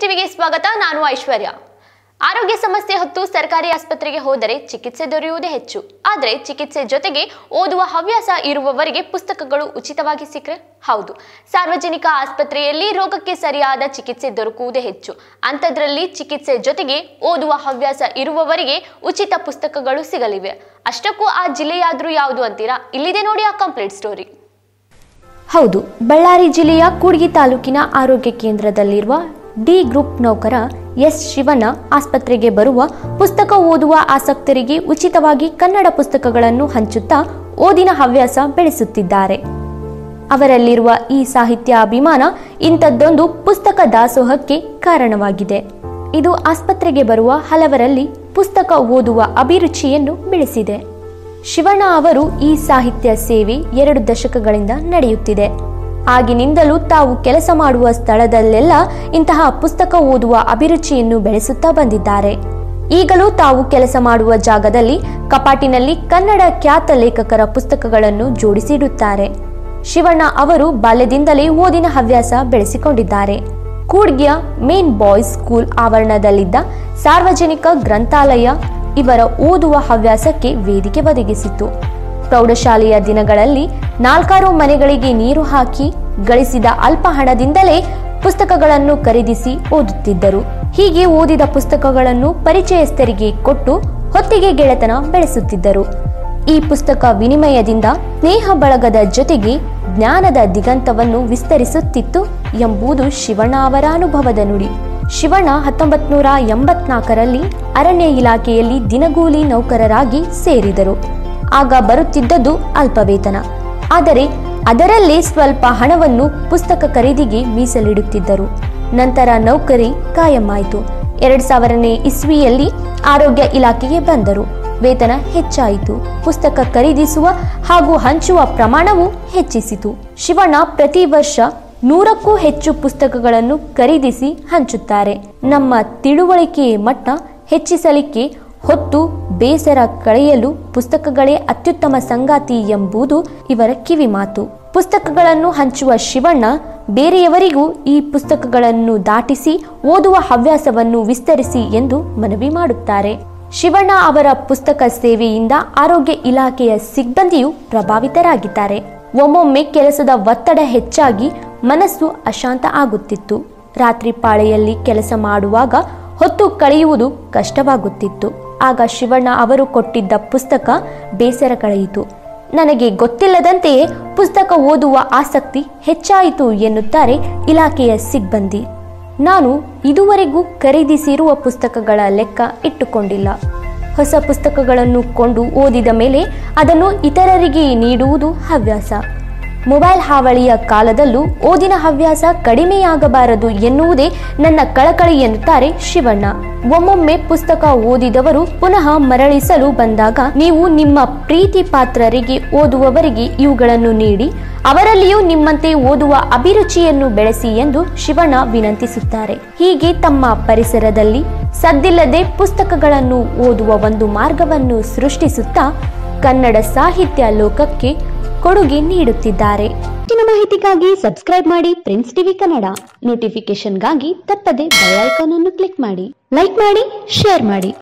ಟಿವಿಗೆ ಸ್ವಾಗತ ನಾನು ಐಶ್ವರ್ಯ ಆರೋಗ್ಯ ಸಮಸ್ಯೆ ಹೊತ್ತು ಸರ್ಕಾರಿ ಆಸ್ಪತ್ರೆಗೆ ಹೋದರೆ ಚಿಕಿತ್ಸೆ ದೊರೆಯುವುದೇ ಹೆಚ್ಚು ಆದರೆ ಚಿಕಿತ್ಸೆ ಜೊತೆಗೆ ಓದುವ ಹವ್ಯಾಸ ಇರುವವರಿಗೆ ಪುಸ್ತಕಗಳು ಉಚಿತವಾಗಿ ಸಿಕ್ಕರೆ ಹೌದು ಸಾರ್ವಜನಿಕ ಆಸ್ಪತ್ರೆಯಲ್ಲಿ ರೋಗಕ್ಕೆ ಸರಿಯಾದ ಚಿಕಿತ್ಸೆ ದೊರಕುವುದೇ ಹೆಚ್ಚು ಅಂಥದ್ರಲ್ಲಿ ಚಿಕಿತ್ಸೆ ಜೊತೆಗೆ ಓದುವ ಹವ್ಯಾಸ ಇರುವವರಿಗೆ ಉಚಿತ ಪುಸ್ತಕಗಳು ಸಿಗಲಿವೆ ಅಷ್ಟಕ್ಕೂ ಆ ಜಿಲ್ಲೆಯಾದ್ರೂ ಯಾವುದು ಅಂತೀರಾ ಇಲ್ಲಿದೆ ನೋಡಿ ಆ ಕಂಪ್ಲೀಟ್ ಸ್ಟೋರಿ ಹೌದು ಬಳ್ಳಾರಿ ಜಿಲ್ಲೆಯ ಕೂಡ್ಗಿ ತಾಲೂಕಿನ ಆರೋಗ್ಯ ಕೇಂದ್ರದಲ್ಲಿರುವ ಡಿ ಗ್ರೂಪ್ ನೌಕರ ಎಸ್ ಶಿವಣ್ಣ ಆಸ್ಪತ್ರೆಗೆ ಬರುವ ಪುಸ್ತಕ ಓದುವ ಆಸಕ್ತರಿಗೆ ಉಚಿತವಾಗಿ ಕನ್ನಡ ಪುಸ್ತಕಗಳನ್ನು ಹಂಚುತ್ತಾ ಓದಿನ ಹವ್ಯಾಸ ಬೆಳೆಸುತ್ತಿದ್ದಾರೆ ಅವರಲ್ಲಿರುವ ಈ ಸಾಹಿತ್ಯ ಅಭಿಮಾನ ಇಂಥದ್ದೊಂದು ಪುಸ್ತಕ ದಾಸೋಹಕ್ಕೆ ಕಾರಣವಾಗಿದೆ ಇದು ಆಸ್ಪತ್ರೆಗೆ ಬರುವ ಹಲವರಲ್ಲಿ ಪುಸ್ತಕ ಓದುವ ಅಭಿರುಚಿಯನ್ನು ಬೆಳೆಸಿದೆ ಶಿವಣ್ಣ ಅವರು ಈ ಸಾಹಿತ್ಯ ಸೇವೆ ಎರಡು ದಶಕಗಳಿಂದ ನಡೆಯುತ್ತಿದೆ ಆಗಿನಿಂದಲೂ ತಾವು ಕೆಲಸ ಮಾಡುವ ಸ್ಥಳದಲ್ಲೆಲ್ಲ ಇಂತಹ ಪುಸ್ತಕ ಓದುವ ಅಭಿರುಚಿಯನ್ನು ಬೆಳೆಸುತ್ತಾ ಬಂದಿದ್ದಾರೆ ಈಗಲೂ ತಾವು ಕೆಲಸ ಮಾಡುವ ಜಾಗದಲ್ಲಿ ಕಪಾಟಿನಲ್ಲಿ ಕನ್ನಡ ಖ್ಯಾತ ಲೇಖಕರ ಪುಸ್ತಕಗಳನ್ನು ಜೋಡಿಸಿಡುತ್ತಾರೆ ಶಿವಣ್ಣ ಅವರು ಬಾಲ್ಯದಿಂದಲೇ ಓದಿನ ಹವ್ಯಾಸ ಬೆಳೆಸಿಕೊಂಡಿದ್ದಾರೆ ಕೂಡ್ಗಿಯ ಮೇನ್ ಬಾಯ್ಸ್ ಸ್ಕೂಲ್ ಆವರಣದಲ್ಲಿದ್ದ ಸಾರ್ವಜನಿಕ ಗ್ರಂಥಾಲಯ ಇವರ ಓದುವ ಹವ್ಯಾಸಕ್ಕೆ ವೇದಿಕೆ ಒದಗಿಸಿತು ಪ್ರೌಢಶಾಲೆಯ ದಿನಗಳಲ್ಲಿ ನಾಲ್ಕಾರು ಮನೆಗಳಿಗೆ ನೀರು ಹಾಕಿ ಗಳಿಸಿದ ಅಲ್ಪ ಹಣದಿಂದಲೇ ಪುಸ್ತಕಗಳನ್ನು ಖರೀದಿಸಿ ಓದುತ್ತಿದ್ದರು ಹೀಗೆ ಓದಿದ ಪುಸ್ತಕಗಳನ್ನು ಪರಿಚಯಸ್ಥರಿಗೆ ಕೊಟ್ಟು ಹೊತ್ತಿಗೆ ಗೆಳೆತನ ಬೆಳೆಸುತ್ತಿದ್ದರು ಈ ಪುಸ್ತಕ ವಿನಿಮಯದಿಂದ ಸ್ನೇಹ ಬಳಗದ ಜೊತೆಗೆ ಜ್ಞಾನದ ದಿಗಂತವನ್ನು ವಿಸ್ತರಿಸುತ್ತಿತ್ತು ಎಂಬುದು ಶಿವಣ್ಣ ಅವರ ಅನುಭವದ ನುಡಿ ಶಿವಣ್ಣ ಹತ್ತೊಂಬತ್ ನೂರ ಎಂಬತ್ನಾಲ್ಕರಲ್ಲಿ ಅರಣ್ಯ ಇಲಾಖೆಯಲ್ಲಿ ದಿನಗೂಲಿ ನೌಕರರಾಗಿ ಸೇರಿದರು ಆಗ ಬರುತ್ತಿದ್ದದ್ದು ಅಲ್ಪ ವೇತನ ಆದರೆ ಅದರಲ್ಲೇ ಸ್ವಲ್ಪ ಹಣವನ್ನು ಪುಸ್ತಕ ಖರೀದಿಗೆ ಮೀಸಲಿಡುತ್ತಿದ್ದರು ನಂತರ ನೌಕರಿ ಕಾಯಮಾಯಿತು ಎರಡ್ ಸಾವಿರನೇ ಇಸ್ವಿಯಲ್ಲಿ ಆರೋಗ್ಯ ಇಲಾಖೆಗೆ ಬಂದರು ವೇತನ ಹೆಚ್ಚಾಯಿತು ಪುಸ್ತಕ ಖರೀದಿಸುವ ಹಾಗೂ ಹಂಚುವ ಪ್ರಮಾಣವು ಹೆಚ್ಚಿಸಿತು ಶಿವಣ್ಣ ಪ್ರತಿ ವರ್ಷ ನೂರಕ್ಕೂ ಹೆಚ್ಚು ಪುಸ್ತಕಗಳನ್ನು ಖರೀದಿಸಿ ಹಂಚುತ್ತಾರೆ ನಮ್ಮ ತಿಳುವಳಿಕೆ ಮಟ್ಟ ಹೆಚ್ಚಿಸಲಿಕ್ಕೆ ಹೊತ್ತು ಬೇಸರ ಕಳೆಯಲು ಪುಸ್ತಕಗಳೇ ಅತ್ಯುತ್ತಮ ಸಂಗಾತಿ ಎಂಬುದು ಇವರ ಕಿವಿಮಾತು ಪುಸ್ತಕಗಳನ್ನು ಹಂಚುವ ಶಿವಣ್ಣ ಬೇರೆಯವರಿಗೂ ಈ ಪುಸ್ತಕಗಳನ್ನು ದಾಟಿಸಿ ಓದುವ ಹವ್ಯಾಸವನ್ನು ವಿಸ್ತರಿಸಿ ಎಂದು ಮನವಿ ಮಾಡುತ್ತಾರೆ ಶಿವಣ್ಣ ಅವರ ಪುಸ್ತಕ ಸೇವೆಯಿಂದ ಆರೋಗ್ಯ ಇಲಾಖೆಯ ಸಿಬ್ಬಂದಿಯು ಪ್ರಭಾವಿತರಾಗಿದ್ದಾರೆ ಒಮ್ಮೊಮ್ಮೆ ಕೆಲಸದ ಒತ್ತಡ ಹೆಚ್ಚಾಗಿ ಮನಸ್ಸು ಅಶಾಂತ ಆಗುತ್ತಿತ್ತು ರಾತ್ರಿ ಪಾಳೆಯಲ್ಲಿ ಕೆಲಸ ಮಾಡುವಾಗ ಹೊತ್ತು ಕಳೆಯುವುದು ಕಷ್ಟವಾಗುತ್ತಿತ್ತು ಆಗ ಶಿವಣ್ಣ ಅವರು ಕೊಟ್ಟಿದ್ದ ಪುಸ್ತಕ ಬೇಸರ ಕಳೆಯಿತು ನನಗೆ ಗೊತ್ತಿಲ್ಲದಂತೆಯೇ ಪುಸ್ತಕ ಓದುವ ಆಸಕ್ತಿ ಹೆಚ್ಚಾಯಿತು ಎನ್ನುತ್ತಾರೆ ಇಲಾಖೆಯ ಸಿಬ್ಬಂದಿ ನಾನು ಇದುವರೆಗೂ ಖರೀದಿಸಿರುವ ಪುಸ್ತಕಗಳ ಲೆಕ್ಕ ಇಟ್ಟುಕೊಂಡಿಲ್ಲ ಹೊಸ ಪುಸ್ತಕಗಳನ್ನು ಕೊಂಡು ಓದಿದ ಮೇಲೆ ಅದನ್ನು ಇತರರಿಗೆ ನೀಡುವುದು ಹವ್ಯಾಸ ಮೊಬೈಲ್ ಹಾವಳಿಯ ಕಾಲದಲ್ಲೂ ಓದಿನ ಹವ್ಯಾಸ ಕಡಿಮೆಯಾಗಬಾರದು ಎನ್ನುವುದೇ ನನ್ನ ಕಳಕಳಿ ಎನ್ನುತ್ತಾರೆ ಶಿವಣ್ಣ ಒಮ್ಮೊಮ್ಮೆ ಪುಸ್ತಕ ಓದಿದವರು ಪುನಃ ಮರಳಿಸಲು ಬಂದಾಗ ನೀವು ನಿಮ್ಮ ಪ್ರೀತಿ ಪಾತ್ರರಿಗೆ ಓದುವವರಿಗೆ ಇವುಗಳನ್ನು ನೀಡಿ ಅವರಲ್ಲಿಯೂ ನಿಮ್ಮಂತೆ ಓದುವ ಅಭಿರುಚಿಯನ್ನು ಬೆಳೆಸಿ ಎಂದು ಶಿವಣ್ಣ ವಿನಂತಿಸುತ್ತಾರೆ ಹೀಗೆ ತಮ್ಮ ಪರಿಸರದಲ್ಲಿ ಸದ್ದಿಲ್ಲದೆ ಪುಸ್ತಕಗಳನ್ನು ಓದುವ ಒಂದು ಮಾರ್ಗವನ್ನು ಸೃಷ್ಟಿಸುತ್ತಾ ಕನ್ನಡ ಸಾಹಿತ್ಯ ಲೋಕಕ್ಕೆ ಕೊಡುಗೆ ನೀಡುತ್ತಿದ್ದಾರೆ ಹೆಚ್ಚಿನ ಮಾಹಿತಿಗಾಗಿ ಸಬ್ಸ್ಕ್ರೈಬ್ ಮಾಡಿ ಪ್ರಿನ್ಸ್ ಟಿವಿ ಕನ್ನಡ ನೋಟಿಫಿಕೇಶನ್ಗಾಗಿ ತಪ್ಪದೆ ಬೆಲ್ ಐಕಾನ್ ಅನ್ನು ಕ್ಲಿಕ್ ಮಾಡಿ ಲೈಕ್ ಮಾಡಿ ಶೇರ್ ಮಾಡಿ